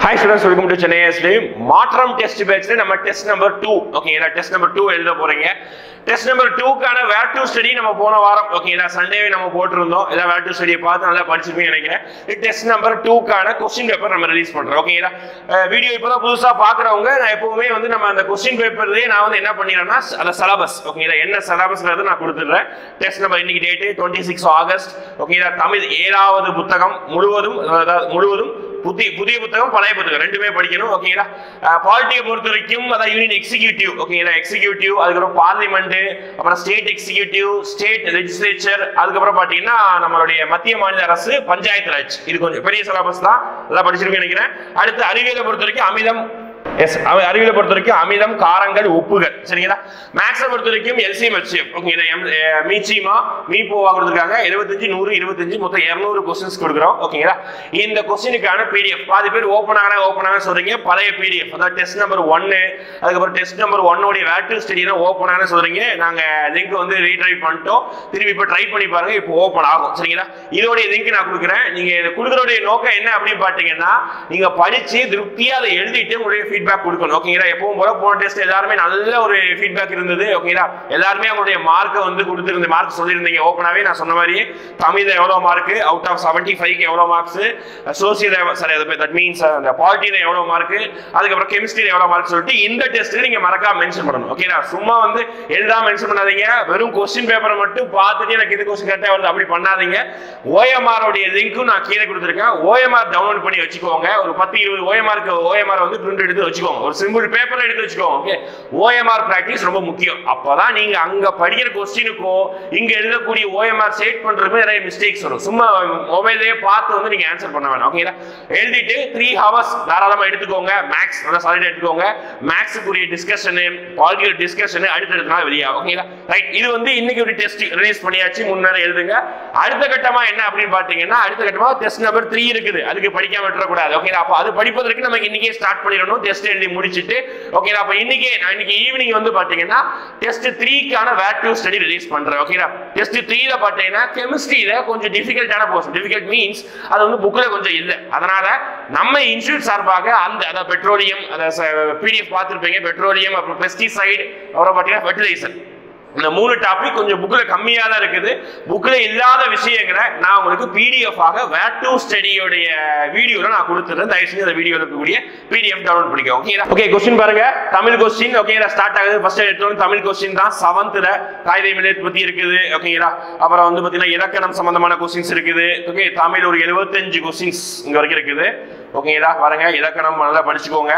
hi students welcome to Chennai எஸ்டி மாற்றம் test பேட்ச்ல நம்ம டெஸ்ட் நம்பர் டூ ஓகேங்களா டெஸ்ட் நம்பர் டூ எழுத போறீங்க டெஸ்ட் நம்பர் டூக்கான வேர் டு ஸ்டடி நம்ம போன வாரம் ஓகேங்களா சண்டேவே நம்ம போட்டிருந்தோம் எல்லாம் வேர் டு ஸ்டடியை பார்த்து நல்லா படிச்சிருப்பீங்கன்னு நினைக்கிறேன் டெஸ்ட் நம்பர் டூக்கான கொஸ்டின் பேப்பர் நம்ம ரிலீஸ் பண்றோம் ஓகேங்களா வீடியோ இப்போதான் புதுசா பாக்குறவங்க நான் எப்பவுமே வந்து நம்ம அந்த கொஸ்டின் பேப்பர்லயே நான் வந்து என்ன பண்ணிடுறேன்னா அந்த சிலபஸ் ஓகேங்களா என்ன சிலபஸ்ங்கிறது நான் கொடுத்துடுறேன் டெஸ்ட் நம்பர் இன்னைக்கு டேட்டு டுவெண்ட்டி சிக்ஸ் ஆகஸ்ட் ஓகேங்களா தமிழ் ஏழாவது புத்தகம் முழுவதும் அதாவது முழுவதும் புதிய புதிய புத்தகம் பழைய புத்தகம் ரெண்டுமே படிக்கணும் ஓகேங்களா பாலிட்டியை பொறுத்த வரைக்கும் அதான் யூனியன் எக்ஸிக்யூட்டிவ் ஓகேங்களா எக்ஸிக்யூட்டிவ் அதுக்கப்புறம் பார்லிமெண்ட் அப்புறம் ஸ்டேட் எக்ஸிக்யூட்டிவ் ஸ்டேட் லெஜிஸ்லேச்சர் அதுக்கப்புறம் பார்த்தீங்கன்னா நம்மளுடைய மத்திய மாநில அரசு பஞ்சாயத்து ராஜ் இது கொஞ்சம் பெரிய சிலபஸ் தான் அதான் படிச்சிருக்கேன் நினைக்கிறேன் அடுத்து அறிவியலை பொறுத்த வரைக்கும் அமிதம் எஸ் அறிவியலை பொறுத்த வரைக்கும் அமிதம் காரங்கள் உப்புகள் சரிங்களா மேக்ஸை பொறுத்த வரைக்கும் எல்சிஎம் ஹெச்எஃப் ஓகேங்களா எம் மீச்சிமா மீப்போவா கொடுத்துருக்காங்க எழுபத்தஞ்சு நூறு இருபத்தஞ்சு மொத்தம் இரநூறு கொஸ்டின்ஸ் கொடுக்குறோம் ஓகேங்களா இந்த கொஸ்டினுக்கான பிடிஎஃப் பாதி பேர் ஓப்பன் ஆகணும் ஓப்பன் ஆக சொல்றீங்க பழைய பிடிஎஃப் அதாவது டெஸ்ட் நம்பர் ஒன்னு அதுக்கப்புறம் டெஸ்ட் நம்பர் ஒன்னோடைய வேட்டு ஸ்டடி தான் ஓப்பன் ஆகணும் சொல்றீங்க நாங்க லிங்க் வந்து ரீட்ரை பண்ணிட்டோம் திரும்பி இப்போ ட்ரை பண்ணி பாருங்க இப்போ ஓப்பன் ஆகும் சரிங்களா இதோடைய லிங்க் நான் கொடுக்குறேன் நீங்க இதை கொடுக்குறோடைய நோக்கம் என்ன அப்படின்னு பார்த்தீங்கன்னா நீங்க படிச்சு திருப்தியா அதை எழுதிட்டு உங்களுடைய ஃபீட்பேக் கொடுக்கணும் ஓகேங்களா எப்பவும் போல போன டெஸ்ட் எல்லாருமே நல்ல ஒரு ஃபீட்பேக் இருந்தது ஓகேங்களா எல்லாருமே அவங்களுடைய மார்க்கை வந்து கொடுத்துருந்த மார்க் சொல்லியிருந்தீங்க ஓப்பனாவே நான் சொன்ன மாதிரி தமிழ்ல எவ்வளவு மார்க் அவுட் ஆஃப் செவன்டி ஃபைவ்க்கு எவ்வளவு marks social sorry that means அந்த பாலிட்டியில எவ்வளவு மார்க் அதுக்கப்புறம் கெமிஸ்ட்ரியில எவ்வளவு மார்க் சொல்லிட்டு இந்த டெஸ்ட் நீங்க மறக்காம மென்ஷன் பண்ணணும் ஓகேங்களா சும்மா வந்து எழுதாம மென்ஷன் பண்ணாதீங்க வெறும் கொஸ்டின் பேப்பரை மட்டும் பார்த்துட்டு எனக்கு இது கொஸ்டின் கரெக்டா வந்து அப்படி பண்ணாதீங்க ஓஎம்ஆர் உடைய லிங்க்கும் நான் கீழே கொடுத்துருக்கேன் ஓஎம்ஆர் டவுன்லோட் பண்ணி வச்சுக்கோங்க ஒரு பத்து இருபது ஓஎம்ஆருக்கு ஓஎம்ஆர் வந்து பிரிண்ட் எடுத்து வச்சுக்கோங்க ஒரு சிம்பிள் பேப்பர்ல எடுத்து வச்சுக்கோங்க ஓகே ஓஎம்ஆர் பிராக்டிஸ் ரொம்ப முக்கியம் அப்பதான் நீங்க அங்க படிக்கிற கொஸ்டினுக்கும் இங்க எழுதக்கூடிய ஓஎம்ஆர் செட் பண்றதுமே நிறைய மிஸ்டேக்ஸ் வரும் சும்மா மொபைல்லே பார்த்து வந்து நீங்க ஆன்சர் பண்ண வேணாம் ஓகேங்களா எழுதிட்டு த்ரீ ஹவர்ஸ் தாராளமா எடுத்துக்கோங்க மேக்ஸ் நல்லா சாலிட் எடுத்துக்கோங்க மேக்ஸுக்குரிய டிஸ்கஷனு பாலிட்டிக்கல் டிஸ்கஷனு அடுத்தடுத்த நாள் வெளியாகும் ஓகேங்களா ரைட் இது வந்து இன்னைக்கு ஒரு டெஸ்ட் ரிலீஸ் பண்ணியாச்சு முன்னேற எழுதுங்க அடுத்த கட்டமா என்ன அப்படின்னு பாத்தீங்கன்னா அடுத்த கட்டமா டெஸ்ட் நம்பர் த்ரீ இருக்குது அதுக்கு படிக்காம விட்டுறக்கூடாது ஓகேங்களா அப்போ அது படிப்பதற்கு நமக்கு இன்னைக்கே ஸ்டார்ட் பண்ணிடணும் டெஸ்ட் எழுதி முடிச்சிட்டு ஓகேங்களா அப்போ இன்னைக்கே நான் இன்னைக்கு ஈவினிங் வந்து பாத்தீங்கன்னா test த்ரீக்கான where to study release பண்றேன் ஓகேங்களா டெஸ்ட் த்ரீல பாத்தீங்கன்னா கெமிஸ்ட்ரியில கொஞ்சம் டிஃபிகல்ட்டான போர்ஷன் டிஃபிகல்ட் மீன்ஸ் அது வந்து புக்ல கொஞ்சம் இல்லை அதனால நம்ம இன்ஸ்டியூட் சார்பாக அந்த அதாவது பெட்ரோலியம் அதை பிடிஎஃப் பார்த்துருப்பீங்க பெட்ரோலியம் அப்புறம் பெஸ்டிசைடு அப்புறம் பார்த்தீங்கன்னா ஃபெர்டிலைசர் இந்த மூணு டாபிக் கொஞ்சம் புக்ல கம்மியா தான் இருக்குது புக்ல இல்லாத விஷயங்களை நான் உங்களுக்கு பிடிஎஃப் ஆக வேர் டு ஸ்டடியோடைய வீடியோல நான் கொடுத்துறேன் தயவு செஞ்சு அந்த வீடியோ இருக்கக்கூடிய பிடிஎஃப் டவுன்லோட் பண்ணிக்கோ ஓகேங்களா ஓகே கொஸ்டின் பாருங்க தமிழ் கொஸ்டின் ஓகேங்களா ஸ்டார்ட் ஆகுது ஃபர்ஸ்ட் எடுத்தோம் தமிழ் கொஸ்டின் தான் செவன்த்ல காகித மில்லட் பத்தி இருக்குது ஓகேங்களா அப்புறம் வந்து பாத்தீங்கன்னா இலக்கணம் சம்பந்தமான கொஸ்டின்ஸ் இருக்குது ஓகே தமிழ் ஒரு எழுபத்தஞ்சு கொஸ்டின்ஸ் இங்க வரைக்கும் இருக்குது ஓகேங்களா பாருங்க இலக்கணம் நல்லா படிச்சுக்கோங்க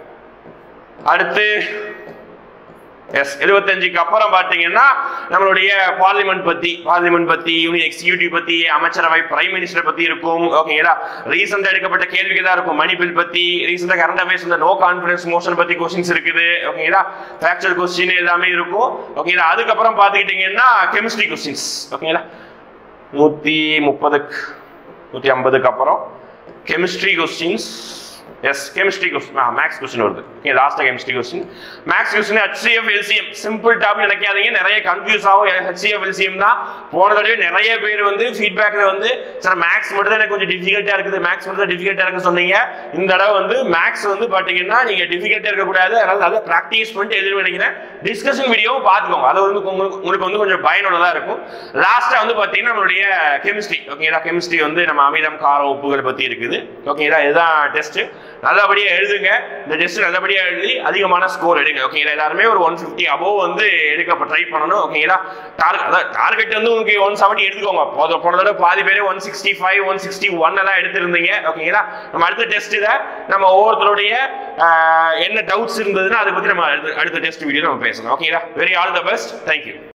அடுத்து எஸ் எழுபத்தஞ்சுக்கு அப்புறம் பாத்தீங்கன்னா நம்மளுடைய பார்லிமெண்ட் பத்தி பார்லிமெண்ட் பத்தி யூனியன் எக்ஸிக்யூட்டிவ் பத்தி அமைச்சரவை பிரைம் மினிஸ்டர் பத்தி இருக்கும் ஓகேங்களா ரீசெண்டா எடுக்கப்பட்ட கேள்விக்கு தான் இருக்கும் மணி பில் பத்தி ரீசெண்டா கரண்ட் அஃபேர்ஸ் இந்த நோ கான்பிடன்ஸ் மோஷன் பத்தி கொஸ்டின்ஸ் இருக்குது ஓகேங்களா ஃபேக்சுவல் கொஸ்டின் எல்லாமே இருக்கும் ஓகேங்களா அதுக்கப்புறம் பாத்துக்கிட்டீங்கன்னா கெமிஸ்ட்ரி கொஸ்டின்ஸ் ஓகேங்களா நூத்தி முப்பதுக்கு நூத்தி ஐம்பதுக்கு அப்புறம் chemistry questions yes chemistry question maths question வருது okay last chemistry question maths question HCF LCM simple topic நினைக்காதீங்க நிறைய கன்ஃபியூஸ் ஆகும் ஹெச்சிஎஃப் எல்சிஎம் தான் போன தடவை நிறைய பேர் வந்து ஃபீட்பேக்ல வந்து சார் மேக்ஸ் மட்டும் தான் எனக்கு கொஞ்சம் டிஃபிகல்ட்டா இருக்குது மேக்ஸ் மட்டும் தான் டிஃபிகல்ட்டா இருக்கு சொன்னீங்க இந்த தடவை வந்து மேக்ஸ் வந்து பாத்தீங்கன்னா நீங்க டிஃபிகல்ட்டா இருக்கக்கூடாது அதனால அதை ப்ராக்டிஸ் பண்ணிட்டு எழுதி நினைக்கிறேன் டிஸ்கஷன் வீடியோவும் பார்த்துக்கோங்க அது வந்து உங்களுக்கு உங்களுக்கு வந்து கொஞ்சம் பயனுள்ளதா இருக்கும் லாஸ்டா வந்து பாத்தீங்கன்னா நம்மளுடைய கெமிஸ்ட்ரி ஓகேங்களா கெமிஸ்ட்ரி வந்து நம்ம அமிதம் காரம் உப்புகள் பத்தி இருக்குது ஓகேங்களா இதுதான் டெஸ்ட் நல்லபடியா எழுதுங்க இந்த டெஸ்ட் நல்லபடியா எழுதி அதிகமான ஸ்கோர் எடுங்க ஓகேங்களா எல்லாருமே ஒரு ஒன் ஃபிஃப்டி அபோவ் வந்து எடுக்க ட்ரை பண்ணணும் ஓகேங்களா டார்கெட் அதான் டார்கெட் வந்து உங்களுக்கு ஒன் செவன்ட்டி எடுத்துக்கோங்க போத போன தடவை பாதி பேரே one sixty five one sixty one எல்லாம் எடுத்திருந்தீங்க ஓகேங்களா நம்ம அடுத்த டெஸ்ட்டில் நம்ம ஒவ்வொருத்தருடைய ஆஹ், என்ன டவுட்ஸ் இருந்ததுன்னா அதை பற்றி நம்ம அடுத்த அடுத்த டெஸ்ட் வீடியோ நம்ம பேசலாம் ஓகேங்களா very all the best thank you